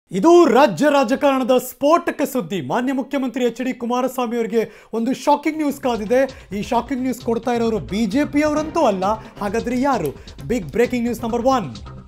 ಇದು ರಾಜ್ಯ ರಾಜಕಾರಣದ ಸ್ಫೋಟಕ ಸುದ್ದಿ ಮಾನ್ಯ ಮುಖ್ಯಮಂತ್ರಿ ಎಚ್ ಡಿ ಕುಮಾರಸ್ವಾಮಿ ಅವರಿಗೆ ಒಂದು ಶಾಕಿಂಗ್ ನ್ಯೂಸ್ ಕಾದಿದೆ ಈ ಶಾಕಿಂಗ್ ನ್ಯೂಸ್ ಕೊಡ್ತಾ ಇರೋರು ಬಿಜೆಪಿ ಅವರಂತೂ ಅಲ್ಲ ಹಾಗಾದ್ರೆ ಯಾರು big breaking news number one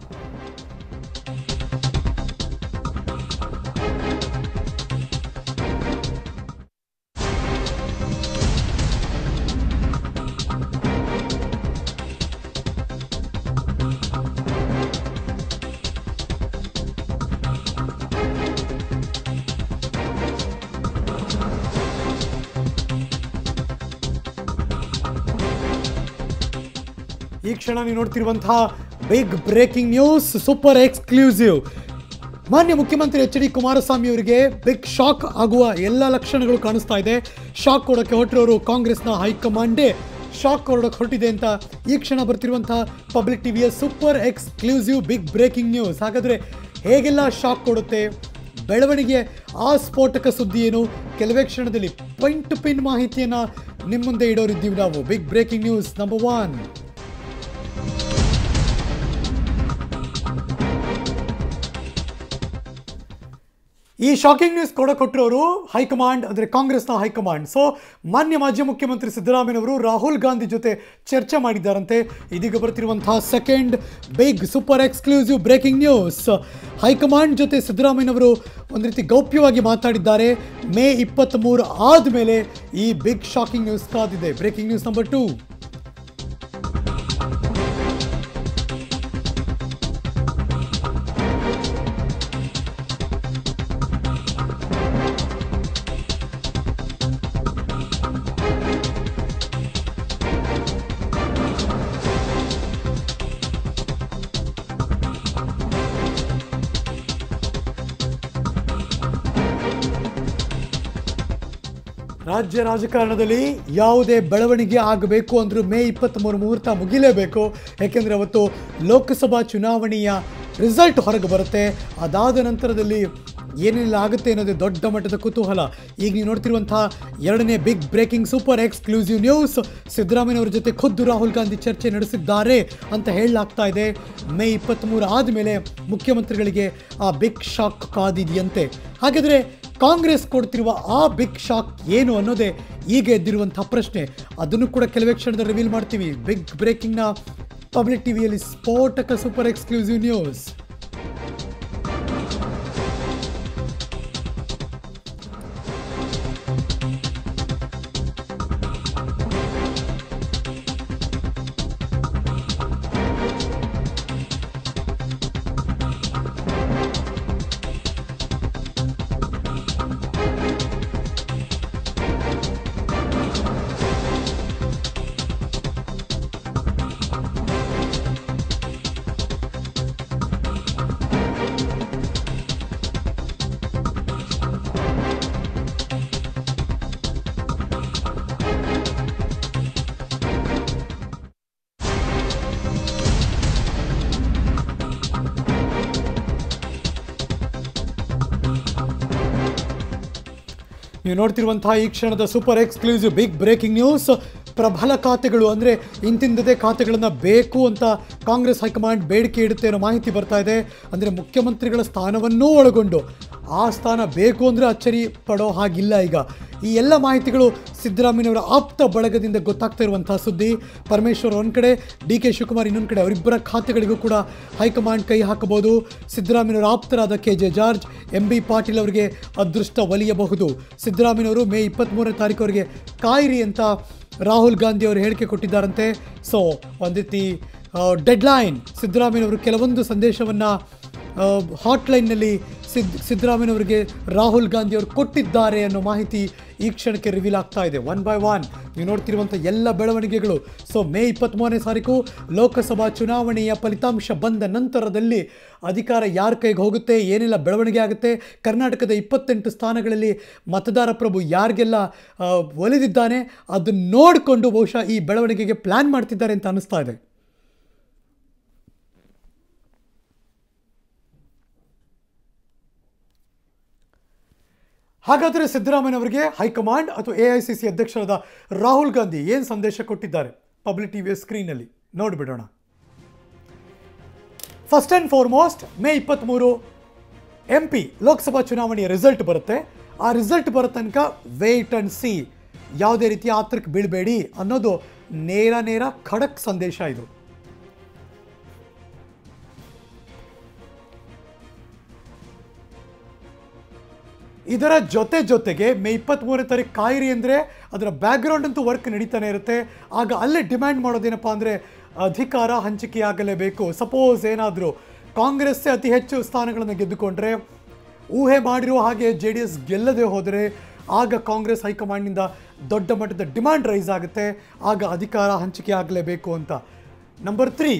ಈ ಕ್ಷಣ ನೀವು ನೋಡ್ತಿರುವಂತಹ big breaking news super exclusive ಮಾನ್ಯ ಮುಖ್ಯಮಂತ್ರಿ ಎಚ್ ಡಿ ಕುಮಾರಸ್ವಾಮಿ ಅವರಿಗೆ ಬಿಗ್ ಶಾಕ್ ಆಗುವ ಎಲ್ಲ ಲಕ್ಷಣಗಳು ಕಾಣಿಸ್ತಾ ಇದೆ ಶಾಕ್ ಕೊಡೋಕ್ಕೆ ಹೊರಟಿರೋರು ಕಾಂಗ್ರೆಸ್ನ ಹೈಕಮಾಂಡೇ ಶಾಕ್ ಕೊಡೋಕ್ಕೆ ಹೊರಟಿದೆ ಅಂತ ಈ ಕ್ಷಣ ಬರ್ತಿರುವಂತಹ ಪಬ್ಲಿಕ್ ಟಿವಿಯ super exclusive big breaking news ಹಾಗಾದರೆ ಹೇಗೆಲ್ಲ ಶಾಕ್ ಕೊಡುತ್ತೆ ಬೆಳವಣಿಗೆ ಆ ಸ್ಫೋಟಕ ಸುದ್ದಿ ಏನು ಕೆಲವೇ ಕ್ಷಣದಲ್ಲಿ ಪಾಯಿಂಟ್ ಟು ಪಿನ್ ಮಾಹಿತಿಯನ್ನು ನಿಮ್ಮ ಮುಂದೆ ಇಡೋರಿದ್ದೀವಿ ನಾವು big breaking news number one ಈ ಶಾಕಿಂಗ್ ನ್ಯೂಸ್ ಕೊಡ ಕೊಟ್ಟಿರೋರು ಹೈಕಮಾಂಡ್ ಅಂದರೆ ಕಾಂಗ್ರೆಸ್ನ ಹೈಕಮಾಂಡ್ ಸೊ ಮಾನ್ಯ ಮಾಜಿ ಮುಖ್ಯಮಂತ್ರಿ ಸಿದ್ದರಾಮಯ್ಯನವರು ರಾಹುಲ್ ಗಾಂಧಿ ಜೊತೆ ಚರ್ಚೆ ಮಾಡಿದ್ದಾರಂತೆ ಇದೀಗ ಬರ್ತಿರುವಂತಹ second big super exclusive breaking news high command ಜೊತೆ ಸಿದ್ದರಾಮಯ್ಯನವರು ಒಂದು ರೀತಿ ಗೌಪ್ಯವಾಗಿ ಮಾತಾಡಿದ್ದಾರೆ ಮೇ ಇಪ್ಪತ್ತ್ಮೂರು ಆದಮೇಲೆ ಈ ಬಿಗ್ ಶಾಕಿಂಗ್ ನ್ಯೂಸ್ ಕಾದಿದೆ ಬ್ರೇಕಿಂಗ್ ನ್ಯೂಸ್ ನಂಬರ್ ಟೂ ರಾಜ್ಯ ರಾಜಕಾರಣದಲ್ಲಿ ಯಾವುದೇ ಬೆಳವಣಿಗೆ ಆಗಬೇಕು ಅಂದರೂ ಮೇ ಇಪ್ಪತ್ತ್ಮೂರು ಮುಹೂರ್ತ ಮುಗಿಲೇಬೇಕು ಯಾಕೆಂದರೆ ಅವತ್ತು ಲೋಕಸಭಾ ಚುನಾವಣೆಯ ರಿಸಲ್ಟ್ ಹೊರಗೆ ಬರುತ್ತೆ ಅದಾದ ನಂತರದಲ್ಲಿ ಏನೆಲ್ಲ ಆಗುತ್ತೆ ಅನ್ನೋದೇ ದೊಡ್ಡ ಮಟ್ಟದ ಕುತೂಹಲ ಈಗ ನೀವು ನೋಡ್ತಿರುವಂತಹ ಎರಡನೇ big breaking super exclusive news ಸಿದ್ದರಾಮಯ್ಯನವರ ಜೊತೆ ಖುದ್ದು ರಾಹುಲ್ ಗಾಂಧಿ ಚರ್ಚೆ ನಡೆಸಿದ್ದಾರೆ ಅಂತ ಹೇಳಲಾಗ್ತಾ ಇದೆ ಮೇ ಇಪ್ಪತ್ತ್ಮೂರು ಆದಮೇಲೆ ಮುಖ್ಯಮಂತ್ರಿಗಳಿಗೆ ಆ ಬಿಗ್ ಶಾಕ್ ಕಾದಿದೆಯಂತೆ ಹಾಗಾದರೆ ಕಾಂಗ್ರೆಸ್ ಕೊಡ್ತಿರುವ ಆ ಬಿಗ್ ಶಾಕ್ ಏನು ಅನ್ನೋದೇ ಈಗ ಎದ್ದಿರುವಂತಹ ಪ್ರಶ್ನೆ ಅದನ್ನು ಕೂಡ ಕೆಲವೇ ಕ್ಷಣದಲ್ಲಿ ರಿವೀಲ್ ಮಾಡ್ತೀವಿ ಬಿಗ್ ಬ್ರೇಕಿಂಗ್ನ ಪಬ್ಲಿಕ್ ಟಿವಿಯಲ್ಲಿ ಸ್ಫೋಟಕ ಸೂಪರ್ ಎಕ್ಸ್ಕ್ಲೂಸಿವ್ ನ್ಯೂಸ್ ನೀವು ನೋಡ್ತಿರುವಂತಹ ಈ ಕ್ಷಣದ super exclusive big breaking news ಪ್ರಬಲ ಖಾತೆಗಳು ಅಂದರೆ ಇಂತಿಂದದೇ ಖಾತೆಗಳನ್ನು ಬೇಕು ಅಂತ ಕಾಂಗ್ರೆಸ್ ಹೈಕಮಾಂಡ್ ಬೇಡಿಕೆ ಇಡುತ್ತೆ ಅನ್ನೋ ಮಾಹಿತಿ ಬರ್ತಾ ಇದೆ ಅಂದರೆ ಮುಖ್ಯಮಂತ್ರಿಗಳ ಸ್ಥಾನವನ್ನೂ ಒಳಗೊಂಡು ಆ ಸ್ಥಾನ ಬೇಕು ಅಂದರೆ ಅಚ್ಚರಿ ಪಡೋ ಹಾಗಿಲ್ಲ ಈಗ ಈ ಎಲ್ಲ ಮಾಹಿತಿಗಳು ಸಿದ್ದರಾಮಯ್ಯನವರ ಆಪ್ತ ಬಳಗದಿಂದ ಗೊತ್ತಾಗ್ತಾ ಇರುವಂತಹ ಸುದ್ದಿ ಪರಮೇಶ್ವರ್ ಒಂದು ಕಡೆ ಡಿ ಕೆ ಶಿವಕುಮಾರ್ ಇನ್ನೊಂದು ಕಡೆ ಅವರಿಬ್ಬರ ಖಾತೆಗಳಿಗೂ ಕೂಡ ಹೈಕಮಾಂಡ್ ಕೈ ಹಾಕಬಹುದು ಸಿದ್ದರಾಮಯ್ಯನವರ ಆಪ್ತರಾದ K J George M B Patil ಅವರಿಗೆ ಅದೃಷ್ಟ ಒಲಿಯಬಹುದು ಸಿದ್ದರಾಮಯ್ಯನವರು ಮೇ ಇಪ್ಪತ್ತ್ಮೂರನೇ ತಾರೀಕು ಅವರಿಗೆ ಕಾಯಿರಿ ಅಂತ ರಾಹುಲ್ ಗಾಂಧಿ ಅವರು ಹೇಳಿಕೆ ಕೊಟ್ಟಿದ್ದಾರಂತೆ ಸೊ ಒಂದು ರೀತಿ ಡೆಡ್ಲೈನ್ ಸಿದ್ದರಾಮಯ್ಯನವರು ಕೆಲವೊಂದು ಸಂದೇಶವನ್ನು ಹಾಟ್ಲೈನ್ನಲ್ಲಿ ಸಿದ್ ಸಿದ್ದರಾಮಯ್ಯನವರಿಗೆ ರಾಹುಲ್ ಗಾಂಧಿ ಅವರು ಕೊಟ್ಟಿದ್ದಾರೆ ಅನ್ನೋ ಮಾಹಿತಿ ಈ ಕ್ಷಣಕ್ಕೆ ರಿವೀಲ್ ಆಗ್ತಾ ಇದೆ ಒನ್ ಬೈ ಒನ್ ನೀವು ನೋಡ್ತಿರುವಂಥ ಎಲ್ಲ ಬೆಳವಣಿಗೆಗಳು ಸೊ ಮೇ ಇಪ್ಪತ್ತ್ಮೂರನೇ ತಾರೀಕು ಲೋಕಸಭಾ ಚುನಾವಣೆಯ ಫಲಿತಾಂಶ ಬಂದ ನಂತರದಲ್ಲಿ ಅಧಿಕಾರ ಯಾರ ಕೈಗೆ ಹೋಗುತ್ತೆ ಏನೆಲ್ಲ ಬೆಳವಣಿಗೆ ಆಗುತ್ತೆ ಕರ್ನಾಟಕದ ಇಪ್ಪತ್ತೆಂಟು ಸ್ಥಾನಗಳಲ್ಲಿ ಮತದಾರ ಪ್ರಭು ಯಾರಿಗೆಲ್ಲ ಆ, ಒಲಿದಿದ್ದಾನೆ ಅದನ್ನು ನೋಡಿಕೊಂಡು ಬಹುಶಃ ಈ ಬೆಳವಣಿಗೆಗೆ ಪ್ಲ್ಯಾನ್ ಮಾಡ್ತಿದ್ದಾರೆ ಅಂತ ಅನಿಸ್ತಾ ಇದೆ ಹಾಗಾದರೆ ಸಿದ್ದರಾಮಯ್ಯನವರಿಗೆ ಹೈಕಮಾಂಡ್ ಅಥವಾ ಎ ಐ ಸಿ ಸಿ ಅಧ್ಯಕ್ಷರಾದ ರಾಹುಲ್ ಗಾಂಧಿ ಏನು ಸಂದೇಶ ಕೊಟ್ಟಿದ್ದಾರೆ ಪಬ್ಲಿಕ್ ಟಿವಿಯ ಸ್ಕ್ರೀನಲ್ಲಿ ನೋಡಿಬಿಡೋಣ ಫಸ್ಟ್ ಆ್ಯಂಡ್ ಫಾರ್ಮೋಸ್ಟ್ ಮೇ ಇಪ್ಪತ್ತ್ಮೂರು ಎಂ ಪಿ ಲೋಕಸಭಾ ಚುನಾವಣೆಯ ರಿಸಲ್ಟ್ ಬರುತ್ತೆ ಆ ರಿಸಲ್ಟ್ ಬರೋ ತನಕ ವೇಟ್ ಅಂಡ್ ಸಿ ಯಾವುದೇ ರೀತಿಯ ಆತರಕ್ಕೆ ಬೀಳಬೇಡಿ ಅನ್ನೋದು ನೇರ ನೇರ ಖಡಕ್ ಸಂದೇಶ ಇದು ಇದರ ಜೊತೆ ಜೊತೆಗೆ ಮೇ ಇಪ್ಪತ್ತ್ಮೂರನೇ ತಾರೀಕು ಕಾಯಿರಿ ಅಂದರೆ ಅದರ ಬ್ಯಾಕ್ಗ್ರೌಂಡ್ ಅಂತೂ ವರ್ಕ್ ನಡೀತಾನೆ ಇರುತ್ತೆ ಆಗ ಅಲ್ಲೇ ಡಿಮ್ಯಾಂಡ್ ಮಾಡೋದೇನಪ್ಪ ಅಂದರೆ ಅಧಿಕಾರ ಹಂಚಿಕೆಯಾಗಲೇಬೇಕು ಸಪೋಸ್ ಏನಾದರೂ ಕಾಂಗ್ರೆಸ್ಸೇ ಅತಿ ಹೆಚ್ಚು ಸ್ಥಾನಗಳನ್ನು ಗೆದ್ದುಕೊಂಡ್ರೆ ಊಹೆ ಮಾಡಿರುವ ಹಾಗೆ ಜೆ ಡಿ ಎಸ್ ಗೆಲ್ಲದೆ ಹೋದರೆ ಆಗ ಕಾಂಗ್ರೆಸ್ ಹೈಕಮಾಂಡ್ನಿಂದ ದೊಡ್ಡ ಮಟ್ಟದ ಡಿಮ್ಯಾಂಡ್ ರೈಸ್ ಆಗುತ್ತೆ ಆಗ ಅಧಿಕಾರ ಹಂಚಿಕೆ ಆಗಲೇಬೇಕು ಅಂತ ನಂಬರ್ ತ್ರೀ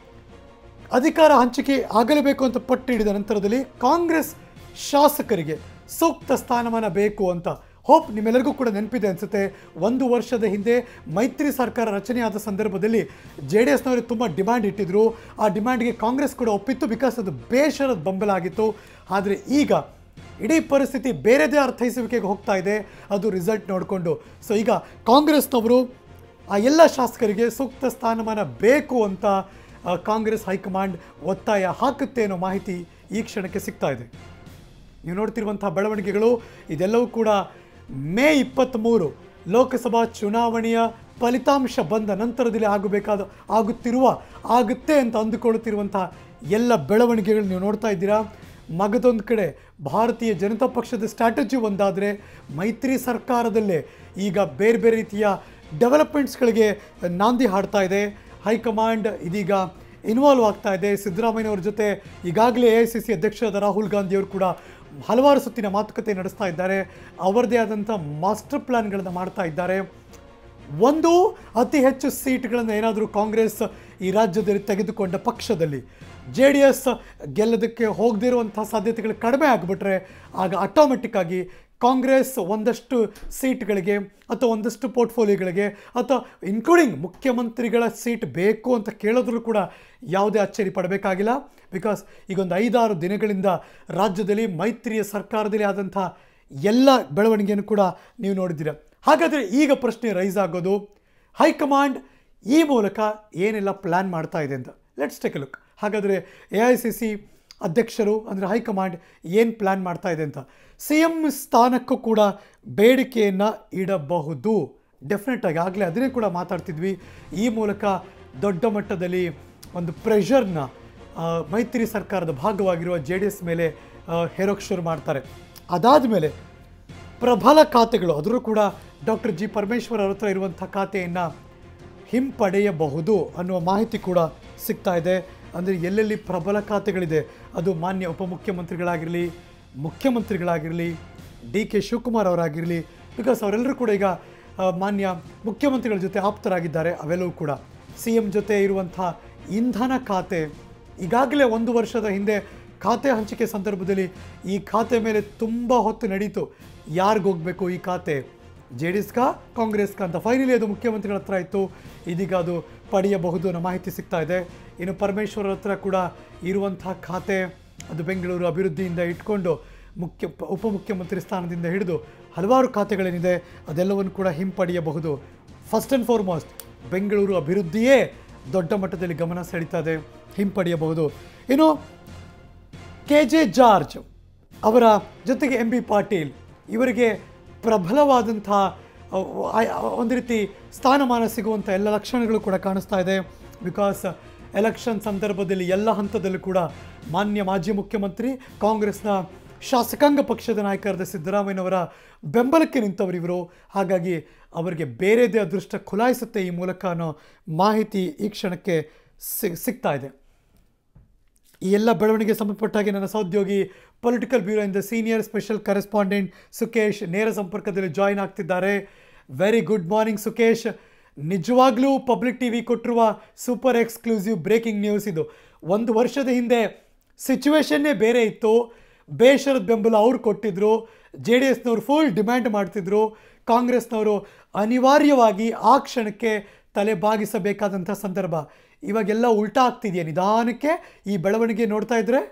ಅಧಿಕಾರ ಹಂಚಿಕೆ ಆಗಲೇಬೇಕು ಅಂತ ಪಟ್ಟು ಹಿಡಿದ ನಂತರದಲ್ಲಿ ಕಾಂಗ್ರೆಸ್ ಶಾಸಕರಿಗೆ ಸೂಕ್ತ ಸ್ಥಾನಮಾನ ಬೇಕು ಅಂತ ಹೋಪ್ ನಿಮ್ಮೆಲ್ಲರಿಗೂ ಕೂಡ ನೆನಪಿದೆ ಅನಿಸುತ್ತೆ ಒಂದು ವರ್ಷದ ಹಿಂದೆ ಮೈತ್ರಿ ಸರ್ಕಾರ ರಚನೆಯಾದ ಸಂದರ್ಭದಲ್ಲಿ ಜೆ ಡಿ ಎಸ್ನವರು ತುಂಬ ಡಿಮ್ಯಾಂಡ್ ಇಟ್ಟಿದ್ರು ಆ ಡಿಮ್ಯಾಂಡ್ಗೆ ಕಾಂಗ್ರೆಸ್ ಕೂಡ ಒಪ್ಪಿತ್ತು ಬಿಕಾಸ್ ಅದು ಬೇಷರದ ಬೆಂಬಲ ಆಗಿತ್ತು ಆದರೆ ಈಗ ಇಡೀ ಪರಿಸ್ಥಿತಿ ಬೇರೆದೇ ಅರ್ಥೈಸುವಿಕೆಗೆ ಹೋಗ್ತಾ ಇದೆ ಅದು ರಿಸಲ್ಟ್ ನೋಡಿಕೊಂಡು ಸೊ ಈಗ ಕಾಂಗ್ರೆಸ್ನವರು ಆ ಎಲ್ಲ ಶಾಸಕರಿಗೆ ಸೂಕ್ತ ಸ್ಥಾನಮಾನ ಬೇಕು ಅಂತ ಆ, ಕಾಂಗ್ರೆಸ್ ಹೈಕಮಾಂಡ್ ಒತ್ತಾಯ ಹಾಕುತ್ತೆ ಅನ್ನೋ ಮಾಹಿತಿ ಈ ಕ್ಷಣಕ್ಕೆ ಸಿಗ್ತಾ ಇದೆ ನೀವು ನೋಡ್ತಿರುವಂತಹ ಬೆಳವಣಿಗೆಗಳು ಇದೆಲ್ಲವೂ ಕೂಡ ಮೇ ಇಪ್ಪತ್ತ್ಮೂರು ಲೋಕಸಭಾ ಚುನಾವಣೆಯ ಫಲಿತಾಂಶ ಬಂದ ನಂತರದಲ್ಲಿ ಆಗಬೇಕಾದ ಆಗುತ್ತಿರುವ ಆಗುತ್ತೆ ಅಂತ ಅಂದುಕೊಳ್ಳುತ್ತಿರುವಂತಹ ಎಲ್ಲ ಬೆಳವಣಿಗೆಗಳು ನೀವು ನೋಡ್ತಾ ಇದ್ದೀರಾ ಮಗದೊಂದು ಕಡೆ ಭಾರತೀಯ ಜನತಾ ಪಕ್ಷದ ಸ್ಟ್ರಾಟಜಿ ಒಂದಾದರೆ ಮೈತ್ರಿ ಸರ್ಕಾರದಲ್ಲೇ ಈಗ ಬೇರೆ ಬೇರೆ ರೀತಿಯ ಡೆವಲಪ್ಮೆಂಟ್ಸ್ಗಳಿಗೆ ನಾಂದಿ ಹಾಡ್ತಾ ಇದೆ ಹೈಕಮಾಂಡ್ ಇದೀಗ ಇನ್ವಾಲ್ವ್ ಆಗ್ತಾ ಇದೆ ಸಿದ್ದರಾಮಯ್ಯನವ್ರ ಜೊತೆ ಈಗಾಗಲೇ ಎ ಐ ಸಿ ಸಿ ಅಧ್ಯಕ್ಷರಾದ ರಾಹುಲ್ ಗಾಂಧಿಯವರು ಕೂಡ ಹಲವಾರು ಸುತ್ತಿನ ಮಾತುಕತೆ ನಡೆಸ್ತಾ ಇದ್ದಾರೆ ಅವರದೇ ಆದಂಥ ಮಾಸ್ಟರ್ ಪ್ಲ್ಯಾನ್ಗಳನ್ನು ಮಾಡ್ತಾ ಇದ್ದಾರೆ ಒಂದು ಅತಿ ಹೆಚ್ಚು ಸೀಟ್ಗಳನ್ನು ಏನಾದರೂ ಕಾಂಗ್ರೆಸ್ ಈ ರಾಜ್ಯದಲ್ಲಿ ತೆಗೆದುಕೊಂಡ ಪಕ್ಷದಲ್ಲಿ ಜೆ ಡಿ ಎಸ್ ಗೆಲ್ಲೋದಕ್ಕೆ ಹೋಗದೇ ಇರುವಂಥ ಸಾಧ್ಯತೆಗಳು ಕಡಿಮೆ ಆಗಿಬಿಟ್ರೆ ಆಗ ಆಟೋಮೆಟಿಕ್ ಆಗಿ ಕಾಂಗ್ರೆಸ್ ಒಂದಷ್ಟು ಸೀಟ್ಗಳಿಗೆ ಅಥವಾ ಒಂದಷ್ಟು ಪೋರ್ಟ್ಫೋಲಿಯೋಗಳಿಗೆ ಅಥವಾ ಇನ್ಕ್ಲೂಡಿಂಗ್ ಮುಖ್ಯಮಂತ್ರಿಗಳ ಸೀಟ್ ಬೇಕು ಅಂತ ಕೇಳೋದ್ರೂ ಕೂಡ ಯಾವುದೇ ಅಚ್ಚರಿ ಪಡಬೇಕಾಗಿಲ್ಲ ಬಿಕಾಸ್ ಈಗೊಂದು ಐದಾರು ದಿನಗಳಿಂದ ರಾಜ್ಯದಲ್ಲಿ ಮೈತ್ರಿಯ ಸರ್ಕಾರದಲ್ಲಿ ಆದಂಥ ಎಲ್ಲ ಬೆಳವಣಿಗೆಯನ್ನು ಕೂಡ ನೀವು ನೋಡಿದ್ದೀರ ಹಾಗಾದರೆ ಈಗ ಪ್ರಶ್ನೆ ರೈಸ್ ಆಗೋದು ಹೈಕಮಾಂಡ್ ಈ ಮೂಲಕ ಏನೆಲ್ಲ ಪ್ಲ್ಯಾನ್ ಮಾಡ್ತಾ ಇದೆ ಅಂತ ಲೆಟ್ಸ್ ಟೇಕ್ ಲುಕ್ ಹಾಗಾದರೆ ಎ ಐ ಸಿ ಸಿ ಅಧ್ಯಕ್ಷರು ಅಂದರೆ ಹೈಕಮಾಂಡ್ ಏನು ಪ್ಲ್ಯಾನ್ ಮಾಡ್ತಾ ಇದೆ ಅಂತ ಸಿ ಎಂ ಸ್ಥಾನಕ್ಕೂ ಕೂಡ ಬೇಡಿಕೆಯನ್ನು ಇಡಬಹುದು ಡೆಫಿನೆಟ್ ಆಗಿ ಆಗಲೇ ಅದನ್ನೇ ಕೂಡ ಮಾತಾಡ್ತಿದ್ವಿ ಈ ಮೂಲಕ ದೊಡ್ಡ ಮಟ್ಟದಲ್ಲಿ ಒಂದು ಪ್ರೆಷರ್ನ ಮೈತ್ರಿ ಸರ್ಕಾರದ ಭಾಗವಾಗಿರುವ ಜೆ ಡಿ ಎಸ್ ಮೇಲೆ ಆ, ಹೇರೋಕ್ ಶುರು ಮಾಡ್ತಾರೆ ಅದಾದ ಮೇಲೆ ಪ್ರಬಲ ಖಾತೆಗಳು ಅದರಲ್ಲೂ ಕೂಡ ಡಾಕ್ಟರ್ ಜಿ ಪರಮೇಶ್ವರ್ ಅವ್ರ ಹತ್ರ ಇರುವಂಥ ಖಾತೆಯನ್ನು ಹಿಂಪಡೆಯಬಹುದು ಅನ್ನುವ ಮಾಹಿತಿ ಕೂಡ ಸಿಗ್ತಾ ಇದೆ ಅಂದರೆ ಎಲ್ಲೆಲ್ಲಿ ಪ್ರಬಲ ಖಾತೆಗಳಿದೆ ಅದು ಮಾನ್ಯ ಉಪಮುಖ್ಯಮಂತ್ರಿಗಳಾಗಿರಲಿ ಮುಖ್ಯಮಂತ್ರಿಗಳಾಗಿರಲಿ ಡಿ ಕೆ ಶಿವಕುಮಾರ್ ಅವರಾಗಿರಲಿ ಬಿಕಾಸ್ ಅವರೆಲ್ಲರೂ ಕೂಡ ಈಗ ಆ, ಮಾನ್ಯ ಮುಖ್ಯಮಂತ್ರಿಗಳ ಜೊತೆ ಆಪ್ತರಾಗಿದ್ದಾರೆ ಅವೆಲ್ಲವೂ ಕೂಡ ಸಿ ಎಂ ಜೊತೆ ಇರುವಂಥ ಇಂಧನ ಖಾತೆ ಈಗಾಗಲೇ ಒಂದು ವರ್ಷದ ಹಿಂದೆ ಖಾತೆ ಹಂಚಿಕೆ ಸಂದರ್ಭದಲ್ಲಿ ಈ ಖಾತೆ ಮೇಲೆ ತುಂಬ ಹೊತ್ತು ನಡೀತು ಯಾರಿಗೆ ಹೋಗಬೇಕು ಈ ಖಾತೆ ಜೆ ಡಿ ಎಸ್ಗಾ ಕಾಂಗ್ರೆಸ್ಗಾ ಅಂತ ಫೈನಲಿ ಅದು ಮುಖ್ಯಮಂತ್ರಿಗಳ ಹತ್ರ ಇತ್ತು ಇದೀಗ ಅದು ಪಡೆಯಬಹುದು ಅನ್ನೋ ಮಾಹಿತಿ ಸಿಗ್ತಾ ಇದೆ ಇನ್ನು ಪರಮೇಶ್ವರ್ ಹತ್ರ ಕೂಡ ಇರುವಂಥ ಖಾತೆ ಅದು ಬೆಂಗಳೂರು ಅಭಿವೃದ್ಧಿಯಿಂದ ಇಟ್ಕೊಂಡು ಮುಖ್ಯ ಪ- ಉಪಮುಖ್ಯಮಂತ್ರಿ ಸ್ಥಾನದಿಂದ ಹಿಡಿದು ಹಲವಾರು ಖಾತೆಗಳೇನಿದೆ ಅದೆಲ್ಲವನ್ನು ಕೂಡ ಹಿಂಪಡೆಯಬಹುದು ಫಸ್ಟ್ ಆ್ಯಂಡ್ ಫಾರ್ಮೋಸ್ಟ್ ಬೆಂಗಳೂರು ಅಭಿವೃದ್ಧಿಯೇ ದೊಡ್ಡ ಮಟ್ಟದಲ್ಲಿ ಗಮನ ಸೆಳೀತಾ ಇದೆ ಹಿಂಪಡೆಯಬಹುದು ಇನ್ನು ಕೆ ಜೆ ಜಾರ್ಜ್ ಅವರ ಜೊತೆಗೆ ಎಂ ಬಿ ಪಾಟೀಲ್ ಇವರಿಗೆ ಪ್ರಬಲವಾದಂಥ ಅಹ್, ಆ- ಆ- ಒಂದು ರೀತಿ ಸ್ಥಾನಮಾನ ಸಿಗುವಂಥ ಎಲ್ಲ ಲಕ್ಷಣಗಳು ಕೂಡ ಕಾಣಿಸ್ತಾ ಇದೆ ಬಿಕಾಸ್ ಎಲೆಕ್ಷನ್ ಸಂದರ್ಭದಲ್ಲಿ ಎಲ್ಲ ಹಂತದಲ್ಲೂ ಕೂಡ ಮಾನ್ಯ ಮಾಜಿ ಮುಖ್ಯಮಂತ್ರಿ ಕಾಂಗ್ರೆಸ್ನ ಶಾಸಕಾಂಗ ಪಕ್ಷದ ನಾಯಕರಾದ ಸಿದ್ದರಾಮಯ್ಯನವರ ಬೆಂಬಲಕ್ಕೆ ನಿಂತವರು ಇವರು ಹಾಗಾಗಿ ಅವರಿಗೆ ಬೇರೆದೇ ಅದೃಷ್ಟ ಖುಲಾಯಿಸುತ್ತೆ ಈ ಮೂಲಕ ಅನ್ನೋ ಮಾಹಿತಿ ಈ ಕ್ಷಣಕ್ಕೆ ಸಿ- ಸಿಗ್ತಾ ಇದೆ ಈ ಎಲ್ಲ ಬೆಳವಣಿಗೆ ಸಂಬಂಧಪಟ್ಟಾಗಿ ನನ್ನ ಸಹೋದ್ಯೋಗಿ ಪೊಲಿಟಿಕಲ್ ಬ್ಯೂರೋ ಇಂದ ಸೀನಿಯರ್ ಸ್ಪೆಷಲ್ ಕರೆಸ್ಪಾಂಡೆಂಟ್ ಸುಕೇಶ್ ನೇರ ಸಂಪರ್ಕದಲ್ಲಿ ಜಾಯಿನ್ ಆಗ್ತಿದ್ದಾರೆ ವೆರಿ ಗುಡ್ ಮಾರ್ನಿಂಗ್ ಸುಕೇಶ್ ನಿಜವಾಗ್ಲೂ ಪಬ್ಲಿಕ್ ಟಿ ವಿ ಕೊಟ್ಟಿರುವ ಸೂಪರ್ ಎಕ್ಸ್ಕ್ಲೂಸಿವ್ ಬ್ರೇಕಿಂಗ್ ನ್ಯೂಸ್ ಇದು ಒಂದು ವರ್ಷದ ಹಿಂದೆ ಸಿಚುವೇಶನ್ನೇ ಬೇರೆ ಇತ್ತು ಬೇಷರದ ಬೆಂಬಲ ಅವ್ರು ಕೊಟ್ಟಿದ್ರು ಜೆ ಡಿ ಎಸ್ನವ್ರು ಫುಲ್ ಡಿಮ್ಯಾಂಡ್ ಮಾಡ್ತಿದ್ರು ಕಾಂಗ್ರೆಸ್ನವರು ಅನಿವಾರ್ಯವಾಗಿ ಆ ಕ್ಷಣಕ್ಕೆ ತಲೆ ಬಾಗಿಸಬೇಕಾದಂಥ ಸಂದರ್ಭ ಇವಾಗೆಲ್ಲ ಉಲ್ಟಾ ಆಗ್ತಿದೆಯಾ ನಿಧಾನಕ್ಕೆ ಈ ಬೆಳವಣಿಗೆ ನೋಡ್ತಾ ಇದ್ರೆ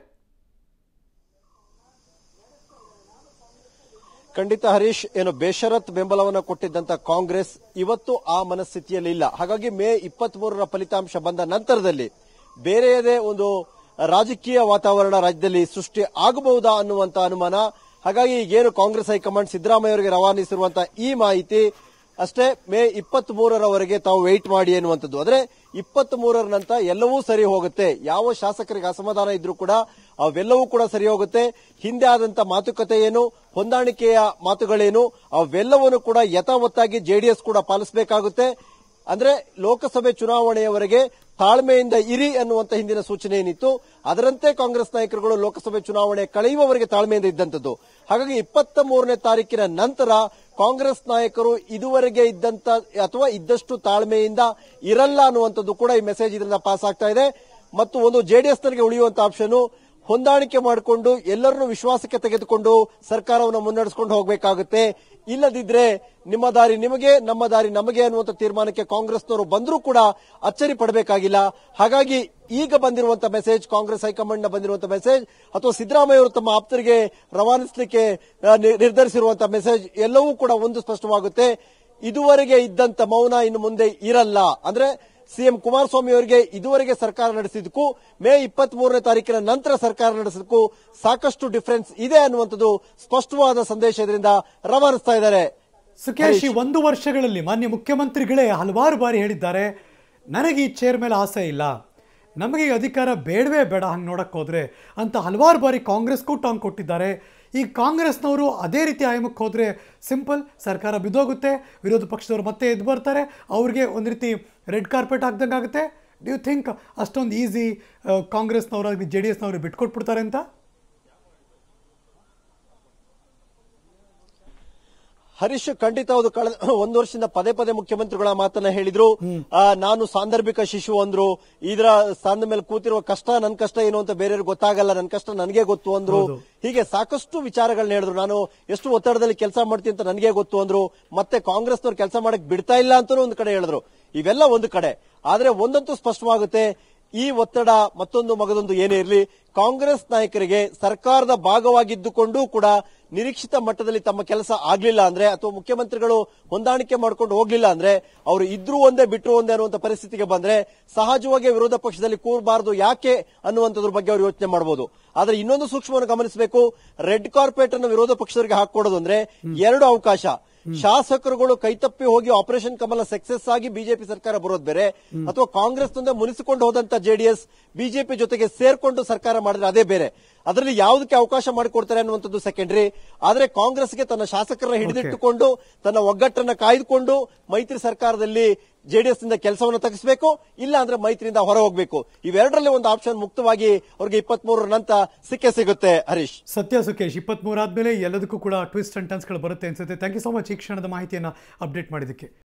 ಖಂಡಿತ ಹರೀಶ್ ಏನು ಬೇಷರತ್ ಬೆಂಬಲವನ್ನು ಕೊಟ್ಟಿದ್ದಂತ ಕಾಂಗ್ರೆಸ್ ಇವತ್ತು ಆ ಮನಸ್ಥಿತಿಯಲ್ಲಿ ಇಲ್ಲ ಹಾಗಾಗಿ ಮೇ ಇಪ್ಪತ್ತ್ ಮೂರರ ಫಲಿತಾಂಶ ಬಂದ ನಂತರದಲ್ಲಿ ಬೇರೆಯದೇ ಒಂದು ರಾಜಕೀಯ ವಾತಾವರಣ ರಾಜ್ಯದಲ್ಲಿ ಸೃಷ್ಟಿ ಆಗಬಹುದಾ ಅನ್ನುವಂತ ಅನುಮಾನ ಹಾಗಾಗಿ ಈಗೇನು ಕಾಂಗ್ರೆಸ್ ಹೈಕಮಾಂಡ್ ಸಿದ್ದರಾಮಯ್ಯ ಅವರಿಗೆ ರವಾನಿಸಿರುವಂತಹ ಈ ಮಾಹಿತಿ ಅಷ್ಟೇ ಮೇ ಇಪ್ಪತ್ತ್ ಮೂರರವರೆಗೆ ತಾವು ವೆಯ್ಟ್ ಮಾಡಿ ಅನ್ನುವಂಥದ್ದು ಅಂದ್ರೆ ಇಪ್ಪತ್ತ್ ಮೂರರ ನಂತರ ಎಲ್ಲವೂ ಸರಿ ಹೋಗುತ್ತೆ ಯಾವ ಶಾಸಕರಿಗೆ ಅಸಮಾಧಾನ ಇದ್ರೂ ಕೂಡ ಅವೆಲ್ಲವೂ ಕೂಡ ಸರಿ ಹೋಗುತ್ತೆ ಹಿಂದೆ ಆದಂತ ಮಾತುಕತೆ ಏನು ಹೊಂದಾಣಿಕೆಯ ಮಾತುಗಳೇನು ಅವೆಲ್ಲವನ್ನು ಕೂಡ ಯಥಾವತ್ತಾಗಿ ಜೆಡಿಎಸ್ ಕೂಡ ಪಾಲಿಸಬೇಕಾಗುತ್ತೆ ಅಂದ್ರೆ ಲೋಕಸಭೆ ಚುನಾವಣೆಯವರೆಗೆ ತಾಳ್ಮೆಯಿಂದ ಇರಿ ಅನ್ನುವಂತ ಹಿಂದಿನ ಸೂಚನೆ ಏನಿತ್ತು ಅದರಂತೆ ಕಾಂಗ್ರೆಸ್ ನಾಯಕರುಗಳು ಲೋಕಸಭೆ ಚುನಾವಣೆ ಕಳೆಯುವವರೆಗೆ ತಾಳ್ಮೆಯಿಂದ ಇದ್ದಂಥದ್ದು ಹಾಗಾಗಿ ಇಪ್ಪತ್ತ ಮೂರನೇ ತಾರೀಕಿನ ನಂತರ ಕಾಂಗ್ರೆಸ್ ನಾಯಕರು ಇದುವರೆಗೆ ಇದ್ದಂತ ಅಥವಾ ಇದ್ದಷ್ಟು ತಾಳ್ಮೆಯಿಂದ ಇರಲ್ಲ ಅನ್ನುವಂಥದ್ದು ಕೂಡ ಈ ಮೆಸೇಜ್ ಇದರಿಂದ ಪಾಸ್ ಆಗ್ತಾ ಇದೆ ಮತ್ತು ಒಂದು ಜೆಡಿಎಸ್ ನರಿಗೆ ಉಳಿಯುವಂತ ಆಪ್ಷನ್ ಹೊಂದಾಣಿಕೆ ಮಾಡಿಕೊಂಡು ಎಲ್ಲರನ್ನು ವಿಶ್ವಾಸಕ್ಕೆ ತೆಗೆದುಕೊಂಡು ಸರ್ಕಾರವನ್ನು ಮುನ್ನಡೆಸಿಕೊಂಡು ಹೋಗಬೇಕಾಗುತ್ತೆ ಇಲ್ಲದಿದ್ರೆ ನಿಮ್ಮ ದಾರಿ ನಿಮಗೆ ನಮ್ಮ ದಾರಿ ನಮಗೆ ಅನ್ನುವಂಥ ತೀರ್ಮಾನಕ್ಕೆ ಕಾಂಗ್ರೆಸ್ನವರು ಬಂದರೂ ಕೂಡ ಅಚ್ಚರಿ ಪಡಬೇಕಾಗಿಲ್ಲ ಹಾಗಾಗಿ ಈಗ ಬಂದಿರುವಂತ ಮೆಸೇಜ್ ಕಾಂಗ್ರೆಸ್ ಹೈಕಮಾಂಡ್ ನ ಬಂದಿರುವಂತ ಮೆಸೇಜ್ ಅಥವಾ ಸಿದ್ದರಾಮಯ್ಯ ಅವರು ತಮ್ಮ ಆಪ್ತರಿಗೆ ರವಾನಿಸಲಿಕ್ಕೆ ಆ, ನಿ- ನಿರ್ಧರಿಸಿರುವಂತಹ ಮೆಸೇಜ್ ಎಲ್ಲವೂ ಕೂಡ ಒಂದು ಸ್ಪಷ್ಟವಾಗುತ್ತೆ ಇದುವರೆಗೆ ಇದ್ದಂತ ಮೌನ ಇನ್ನು ಮುಂದೆ ಇರಲ್ಲ ಅಂದ್ರೆ ಸಿಎಂ ಕುಮಾರಸ್ವಾಮಿ ಅವರಿಗೆ ಇದುವರೆಗೆ ಸರ್ಕಾರ ನಡೆಸಿದ್ದಕ್ಕೂ ಮೇ ಇಪ್ಪತ್ತ್ ಮೂರನೇ ತಾರೀಕಿನ ನಂತರ ಸರ್ಕಾರ ನಡೆಸಿದ್ದಕ್ಕೂ ಸಾಕಷ್ಟು ಡಿಫರೆನ್ಸ್ ಇದೆ ಅನ್ನುವಂಥದ್ದು ಸ್ಪಷ್ಟವಾದ ಸಂದೇಶ ಇದರಿಂದ ರವಾನಿಸ್ತಾ ಇದ್ದಾರೆ ಸುಖೇಶ್ ಈ ಒಂದು ವರ್ಷಗಳಲ್ಲಿ ಮಾನ್ಯ ಮುಖ್ಯಮಂತ್ರಿಗಳೇ ಹಲವಾರು ಬಾರಿ ಹೇಳಿದ್ದಾರೆ ನನಗೆ ಈ ಚೇರ್ ಮೇಲೆ ಆಸೆ ಇಲ್ಲ ನಮಗೆ ಈ ಅಧಿಕಾರ ಬೇಡವೇ ಬೇಡ ಹಂಗೆ ನೋಡಕ್ಕೆ ಹೋದ್ರೆ ಅಂತ ಹಲವಾರು ಬಾರಿ ಕಾಂಗ್ರೆಸ್ಗೂ ಟಾಂಗ್ ಕೊಟ್ಟಿದ್ದಾರೆ ಈ ಕಾಂಗ್ರೆಸ್ನವರು ಅದೇ ರೀತಿ ಆಯಮಕ್ಕೆ ಹೋದರೆ ಸಿಂಪಲ್ ಸರ್ಕಾರ ಬಿದ್ದೋಗುತ್ತೆ ವಿರೋಧ ಪಕ್ಷದವರು ಮತ್ತೆ ಎದ್ದು ಬರ್ತಾರೆ ಅವ್ರಿಗೆ ಒಂದು ರೀತಿ ರೆಡ್ ಕಾರ್ಪೆಟ್ ಹಾಕ್ದಂಗೆ ಆಗುತ್ತೆ ಡ್ಯೂ ಥಿಂಕ್ ಅಷ್ಟೊಂದು ಈಸಿ ಕಾಂಗ್ರೆಸ್ನವರಾಗಲಿ ಜೆ ಡಿ ಎಸ್ನವ್ರಿಗೆ ಬಿಟ್ಕೊಟ್ಬಿಡ್ತಾರೆ ಅಂತ ಹರೀಶ್ ಖಂಡಿತ ಹೌದು ಕಳೆದ ಒಂದು ವರ್ಷದಿಂದ ಪದೇ ಪದೇ ಮುಖ್ಯಮಂತ್ರಿಗಳ ಮಾತನ್ನ ಹೇಳಿದ್ರು ಆ, ನಾನು ಸಾಂದರ್ಭಿಕ ಶಿಶು ಅಂದ್ರು ಇದರ ಸ್ಥಾನದ ಮೇಲೆ ಕೂತಿರುವ ಕಷ್ಟ ನನ್ ಕಷ್ಟ ಏನು ಅಂತ ಬೇರೆಯವ್ರಿಗೆ ಗೊತ್ತಾಗಲ್ಲ ನನ್ ಕಷ್ಟ ನನಗೆ ಗೊತ್ತು ಅಂದ್ರು ಹೀಗೆ ಸಾಕಷ್ಟು ವಿಚಾರಗಳನ್ನ ಹೇಳಿದ್ರು ನಾನು ಎಷ್ಟು ಒತ್ತಡದಲ್ಲಿ ಕೆಲಸ ಮಾಡ್ತೀನಿ ಅಂತ ನನಗೆ ಗೊತ್ತು ಅಂದ್ರು ಮತ್ತೆ ಕಾಂಗ್ರೆಸ್ನವ್ರು ಕೆಲಸ ಮಾಡಕ್ ಬಿಡ್ತಾ ಇಲ್ಲ ಅಂತಾನೂ ಒಂದು ಕಡೆ ಹೇಳಿದ್ರು ಇವೆಲ್ಲ ಒಂದು ಕಡೆ ಆದ್ರೆ ಒಂದಂತೂ ಸ್ಪಷ್ಟವಾಗುತ್ತೆ ಈ ಒತ್ತಡ ಮತ್ತೊಂದು ಮಗದೊಂದು ಏನೇ ಇರಲಿ ಕಾಂಗ್ರೆಸ್ ನಾಯಕರಿಗೆ ಸರ್ಕಾರದ ಭಾಗವಾಗಿದ್ದುಕೊಂಡು ಕೂಡ ನಿರೀಕ್ಷಿತ ಮಟ್ಟದಲ್ಲಿ ತಮ್ಮ ಕೆಲಸ ಆಗ್ಲಿಲ್ಲ ಅಂದ್ರೆ ಅಥವಾ ಮುಖ್ಯಮಂತ್ರಿಗಳು ಹೊಂದಾಣಿಕೆ ಮಾಡ್ಕೊಂಡು ಹೋಗ್ಲಿಲ್ಲ ಅಂದ್ರೆ ಅವರು ಇದ್ರೂ ಒಂದೇ ಬಿಟ್ರು ಒಂದೇ ಅನ್ನುವಂತ ಪರಿಸ್ಥಿತಿಗೆ ಬಂದ್ರೆ ಸಹಜವಾಗಿ ವಿರೋಧ ಪಕ್ಷದಲ್ಲಿ ಕೂರಬಾರದು ಯಾಕೆ ಅನ್ನುವಂಥದ್ರ ಬಗ್ಗೆ ಅವರು ಯೋಚನೆ ಮಾಡಬಹುದು ಆದ್ರೆ ಇನ್ನೊಂದು ಸೂಕ್ಷ್ಮವನ್ನು ಗಮನಿಸಬೇಕು ರೆಡ್ ಕಾರ್ಪೆಟ್ ಅನ್ನು ವಿರೋಧ ಪಕ್ಷದವರಿಗೆ ಹಾಕೊಡೋದು ಅಂದ್ರೆ ಎರಡು ಅವಕಾಶ ಶಾಸಕರುಗಳು ಕೈತಪ್ಪಿ ಹೋಗಿ ಆಪರೇಷನ್ ಕಮಲ ಸಕ್ಸೆಸ್ ಆಗಿ ಬಿಜೆಪಿ ಸರ್ಕಾರ ಬರೋದು ಬೇರೆ ಅಥವಾ ಕಾಂಗ್ರೆಸ್ ನಿಂದ ಮುನಿಸಿಕೊಂಡು ಹೋದಂತ ಜೆಡಿಎಸ್ ಬಿಜೆಪಿ ಜೊತೆಗೆ ಸೇರ್ಕೊಂಡು ಸರ್ಕಾರ ಮಾಡಿದ್ರೆ ಅದೇ ಬೇರೆ ಅದರಲ್ಲಿ ಯಾವುದಕ್ಕೆ ಅವಕಾಶ ಮಾಡಿಕೊಡ್ತಾರೆ ಅನ್ನುವಂಥದ್ದು ಸೆಕೆಂಡರಿ ಆದ್ರೆ ಕಾಂಗ್ರೆಸ್ಗೆ ತನ್ನ ಶಾಸಕರನ್ನ ಹಿಡಿದಿಟ್ಟುಕೊಂಡು ತನ್ನ ಒಗ್ಗಟ್ಟನ್ನ ಕಾಯ್ದುಕೊಂಡು ಮೈತ್ರಿ ಸರ್ಕಾರದಲ್ಲಿ ಜೆಡಿಎಸ್ ನಿಂದ ಕೆಲಸವನ್ನು ತಗ್ಗಿಸಬೇಕು ಇಲ್ಲ ಅಂದ್ರೆ ಮೈತ್ರಿಯಿಂದ ಹೊರ ಹೋಗ್ಬೇಕು ಇವೆರಡರಲ್ಲಿ ಒಂದು ಆಪ್ಷನ್ ಮುಕ್ತವಾಗಿ ಅವ್ರಿಗೆ ಇಪ್ಪತ್ತ್ ಮೂರರ ನಂತರ ಸಿಕ್ಕೇ ಸಿಗುತ್ತೆ ಹರೀಶ್ ಸತ್ಯ ಸುಖೇಶ್ ಇಪ್ಪತ್ತ್ಮೂರು ಆದಮೇಲೆ ಎಲ್ಲದಕ್ಕೂ ಕೂಡ ಟ್ವಿಸ್ಟ್ ಅಂಡ್ ಟರ್ನ್ಸ್ಗಳು ಬರುತ್ತೆ ಅನ್ಸುತ್ತೆ ಥ್ಯಾಂಕ್ ಯು ಸೊ ಮಚ್ ಈ ಕ್ಷಣದ ಮಾಹಿತಿಯನ್ನು ಅಪ್ಡೇಟ್ ಮಾಡಿದ್ದಕ್ಕೆ